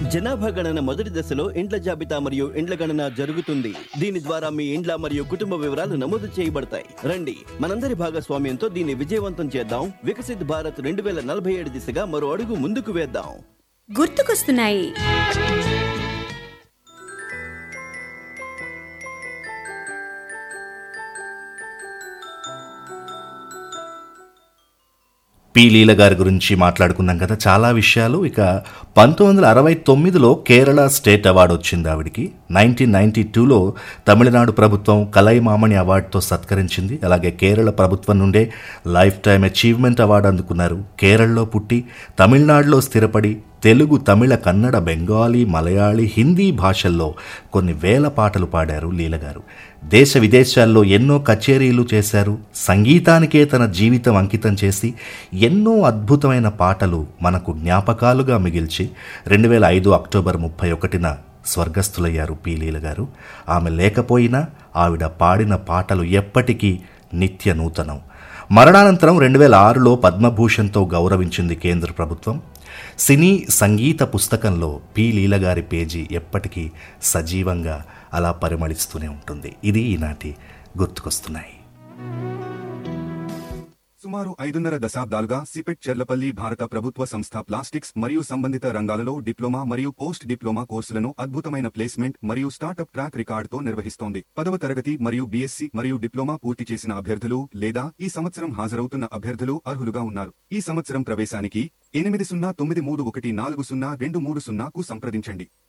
జనాభా గణన మొదటి దశలో ఇండ్ల జాబితా మరియు ఇండ్ల గణన జరుగుతుంది దీని ద్వారా మీ ఇండ్ల మరియు కుటుంబ వివరాలు నమోదు చేయబడతాయి రండి మనందరి భాగస్వామ్యంతో దీన్ని విజయవంతం చేద్దాం వికసిత్ భారత్ రెండు వేల నలభై ఏడు దిశగా మరో అడుగు ముందుకు వేద్దాం గుర్తుకొస్తున్నాయి పి లీల గారి గురించి మాట్లాడుకున్నాం కదా చాలా విషయాలు ఇక పంతొమ్మిది వందల అరవై తొమ్మిదిలో కేరళ స్టేట్ అవార్డు వచ్చింది ఆవిడికి నైన్టీన్ నైన్టీ టూలో తమిళనాడు ప్రభుత్వం కలైమామణి అవార్డుతో సత్కరించింది అలాగే కేరళ ప్రభుత్వం నుండే లైఫ్ టైమ్ అచీవ్మెంట్ అవార్డు అందుకున్నారు కేరళలో పుట్టి తమిళనాడులో స్థిరపడి తెలుగు తమిళ కన్నడ బెంగాలీ మలయాళీ హిందీ భాషల్లో కొన్ని వేల పాటలు పాడారు లీల గారు దేశ విదేశాల్లో ఎన్నో కచేరీలు చేశారు సంగీతానికే తన జీవితం అంకితం చేసి ఎన్నో అద్భుతమైన పాటలు మనకు జ్ఞాపకాలుగా మిగిల్చి రెండు వేల ఐదు అక్టోబర్ ముప్పై ఒకటిన స్వర్గస్థులయ్యారు పి లీల గారు ఆమె లేకపోయినా ఆవిడ పాడిన పాటలు ఎప్పటికీ నిత్య నూతనం మరణానంతరం రెండు వేల ఆరులో పద్మభూషణ్తో గౌరవించింది కేంద్ర ప్రభుత్వం సినీ సంగీత పుస్తకంలో పి లీల గారి పేజీ ఎప్పటికీ సజీవంగా అలా పరిమళిస్తూనే ఉంటుంది ఇది ఈనాటి గుర్తుకొస్తున్నాయి సుమారు ఐదున్నర దశాబ్దాలుగా సిపెట్ చెర్లపల్లి భారత ప్రభుత్వ సంస్థ ప్లాస్టిక్స్ మరియు సంబంధిత రంగాలలో డిప్లొమా మరియు పోస్ట్ డిప్లొమా కోర్సులను అద్భుతమైన ప్లేస్మెంట్ మరియు స్టార్టప్ ట్రాక్ రికార్డుతో నిర్వహిస్తోంది పదవ తరగతి మరియు బీఎస్సీ మరియు డిప్లొమా పూర్తి చేసిన అభ్యర్థులు లేదా ఈ సంవత్సరం హాజరవుతున్న అభ్యర్థులు అర్హులుగా ఉన్నారు ఈ సంవత్సరం ప్రవేశానికి ఎనిమిది సున్నా తొమ్మిది మూడు ఒకటి నాలుగు సున్నా రెండు మూడు సున్నాకు సంప్రదించండి